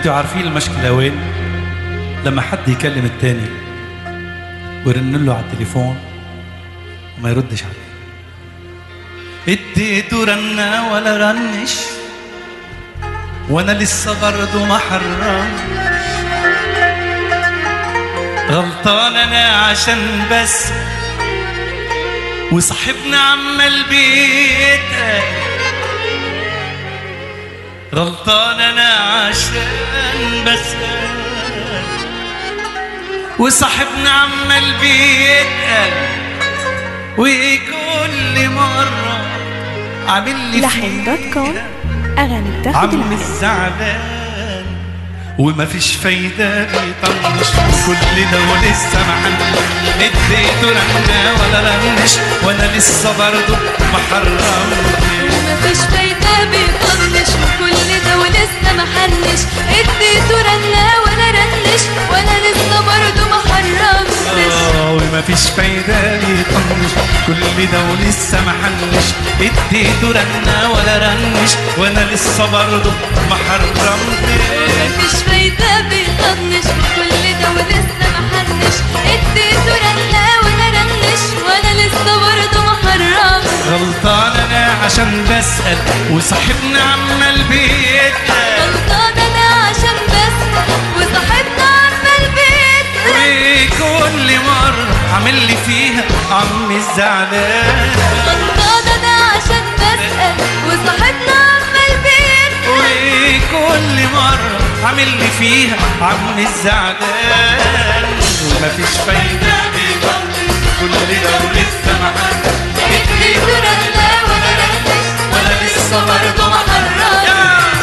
انتوا عارفين المشكلة وين؟ لما حد يكلم التاني ويرن له على التليفون وما يردش عليه اديته رنة ولا رنش وانا لسه برضه ما حرم غلطان انا عشان بس وصاحبنا عمال بيتقل غلطان انا عشان بس وصاحبنا عمال بيتقل وكل مرة عامل لي لحن دوت كوم فيها أغاني بتاخد عم العالم الزعلان وما فيش فايدة بيطنش كل ده ولسه محل اديته رنة ولا رنش وانا لسه برضه ما حرمتش ومفيش فايدة بيطنش وكل ده ولسه محنش اديته رنة ولا رنش وانا لسه برضه ما حرمتش آه، وما فيش فايدة بيطنش كل ده ولسه ما حلش اديته رنة ولا رنش وانا لسه برضه ما حرمتش ومفيش فايدة بيطنش وكل ده ولسه محنش اديته رنة ولا رنش وانا لسه برضه ما حرمتش غلطان انا عشان بسأل وصاحبنا عمال بيتقل غلطان انا عشان بس وصاحبنا عمال بيتقل وكل مرة عامل لي فيها عم الزعلان غلطان انا عشان بسأل وصاحبنا عمال بيتقل وكل مرة عامل لي فيها عم الزعلان ومفيش فايدة كل ده ولسه ما حد اديته رنة ولا رنش وانا لسه برضه ما حرمتش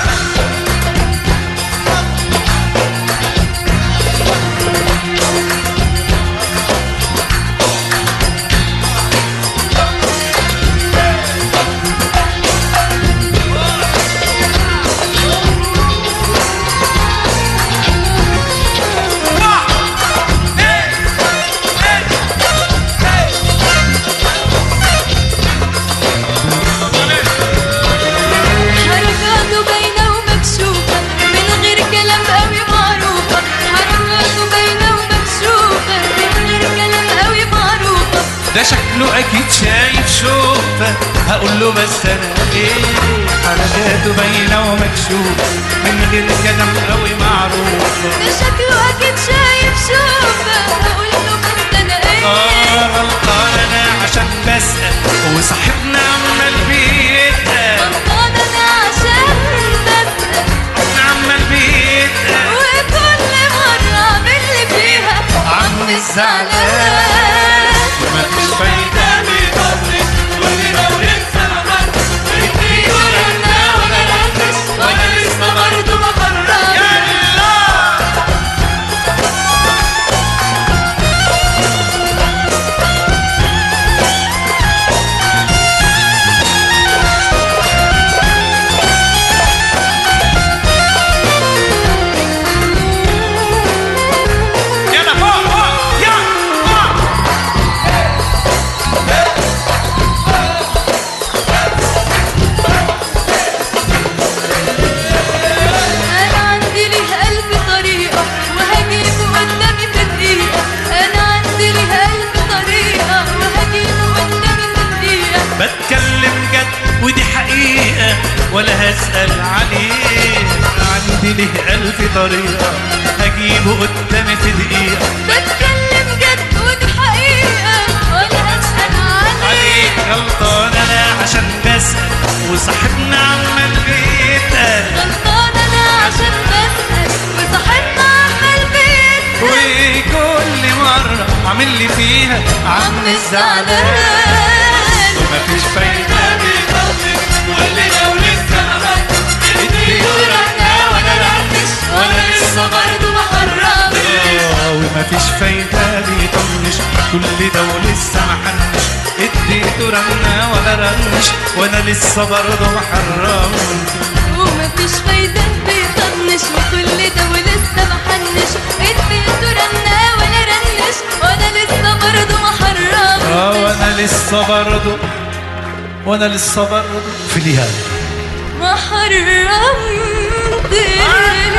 حركاته باينة ومكشوفة من غير كلام قوي معروفة حركاته باينة ومكشوفة من غير كلام قوي معروفة ده شكله اكيد شايف شوفه هقول له بس انا ايه حركاته باينه ومكشوفه من غير كلام قوي معروفه ده شكله أكيد شايف شوفة هقول له بس أنا اه إيه غلطان انا عشان بسال وصاحبنا عمال بيتقل غلطان أنا عشان بسأل عمال بيتقل وكل مرة أعمل اللي فيها عم الزعلان مفيش فايده بيطنش كل ده ولسه ما حدش اديته رنة ولا رنش وأنا لسه برضه ما حرمتش يلا يلا فوق فوق يلا فوق أنا عندي ليه ألف طريقة وهجيبه قدامي في دقيقة أنا عندي ليه ألف طريقة وهجيبه قدامي في دقيقة بتكلم جد ودي حقيقة ولا هسأل عليه عندي ليه ألف طريقة هجيبه قدامي في دقيقة بتكلم جد ودي حقيقة ولا أسأل عليك عليك غلطان أنا عشان بسأل وصاحبنا عمال بيتقل غلطان أنا عشان بسأل وصاحبنا عمال بيتقل وكل مرة عامل لي فيها عم الزعلان مفيش فايدة بيطلق كل ده ولسه ما اديته رنة ولا رنش وأنا لسه برضه ما حرمتش آه، ومفيش فايدة بيطنش كل ده ولسه ما حنش اديته رنة ولا رنش وانا لسه برضه ما حرمتش ومفيش فايدة بيطنش وكل ده ولسه محنش اديته رنة ولا رنش وانا لسه برضه ما حرمتش اه وانا لسه برضه وانا لسه برضه في اليها ما حرمتش